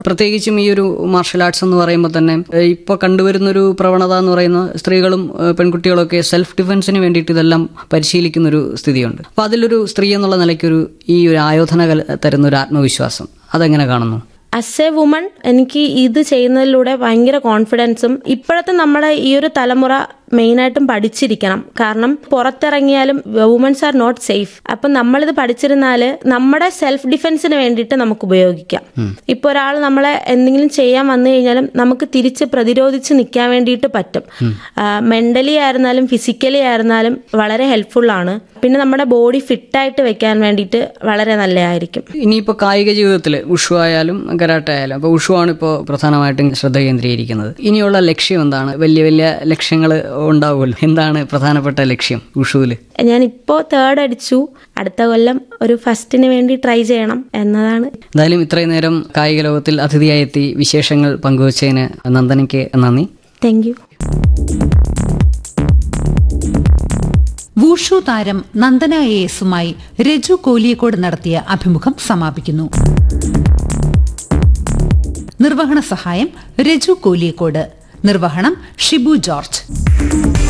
പ്രത്യേകിച്ചും ഈ ഒരു മാർഷൽ ആർട്സ് എന്ന് പറയുമ്പോൾ തന്നെ ഏഹ്, ഇപ്പോൾ കണ്ടുവരുന്ന ഒരു പ്രവണത എന്ന് പറയുന്ന സ്ത്രീകളും ഏഹ്, പെൺകുട്ടികളും ഒക്കെ സെൽഫ് ഡിഫൻസിന് വേണ്ടിയിട്ട് ഇതെല്ലാം പരിശീലിക്കുന്ന ഒരു സ്ഥിതിയുണ്ട് അപ്പോൾ അതിലൊരു സ്ത്രീ എന്നുള്ള നിലയ്ക്കൊരു ഈ ഒരു ആയോധന കല തരുന്ന ഒരു ആത്മവിശ്വാസം അതെങ്ങനെ കാണുന്നു ആസ് എ വുമൺ എനിക്ക് ഇത് ചെയ്യുന്നതിലൂടെ ഭയങ്കര കോൺഫിഡൻസും ഇപ്പോഴത്തെ നമ്മുടെ ഈ ഒരു തലമുറ മെയിനായിട്ടും പഠിച്ചിരിക്കണം കാരണം പുറത്തിറങ്ങിയാലും വുമൻസ് ആർ നോട്ട് സേഫ് അപ്പം നമ്മളിത് പഠിച്ചിരുന്നാൽ നമ്മുടെ സെൽഫ് ഡിഫെൻസിന് വേണ്ടിയിട്ട് നമുക്ക് ഉപയോഗിക്കാം ഇപ്പൊ ഒരാൾ നമ്മളെ എന്തെങ്കിലും ചെയ്യാൻ വന്നു കഴിഞ്ഞാലും നമുക്ക് തിരിച്ച് പ്രതിരോധിച്ച് നിൽക്കാൻ വേണ്ടിയിട്ട് പറ്റും മെന്റലി ആയിരുന്നാലും ഫിസിക്കലി ആയിരുന്നാലും വളരെ ഹെൽപ്ഫുൾ ആണ് പിന്നെ നമ്മുടെ ബോഡി ഫിറ്റായിട്ട് വെക്കാൻ വേണ്ടിയിട്ട് വളരെ നല്ലതായിരിക്കും ഇനിയിപ്പോൾ കായിക ജീവിതത്തിൽ ഉഷു ആയാലും കരാട്ടെ ആയാലും അപ്പോൾ ഉഷു ആണ് ഇപ്പോൾ പ്രധാനമായിട്ടും ശ്രദ്ധ കേന്ദ്രീകരിക്കുന്നത് ഇനിയുള്ള ലക്ഷ്യം എന്താണ് വലിയ വലിയ ലക്ഷ്യങ്ങൾ ഉണ്ടാവുമല്ലോ എന്താണ് പ്രധാനപ്പെട്ട ലക്ഷ്യം ഉഷുവിൽ ഞാൻ ഇപ്പോൾ തേർഡ് അടിച്ചു അടുത്ത കൊല്ലം ഒരു ഫസ്റ്റിന് വേണ്ടി ട്രൈ ചെയ്യണം എന്നതാണ് എന്തായാലും ഇത്രയും നേരം കായിക ലോകത്തിൽ അതിഥിയായി എത്തി വിശേഷങ്ങൾ പങ്കുവച്ചതിന് നന്ദനയ്ക്ക് നന്ദി താങ്ക് യു വൂഷു താരം നന്ദന എ എസുമായി രജു കോലിയക്കോട് നടത്തിയ അഭിമുഖം സമാപിക്കുന്നു നിർവഹണ സഹായം രജു കോലിയക്കോട് നിർവഹണം ഷിബു ജോർജ്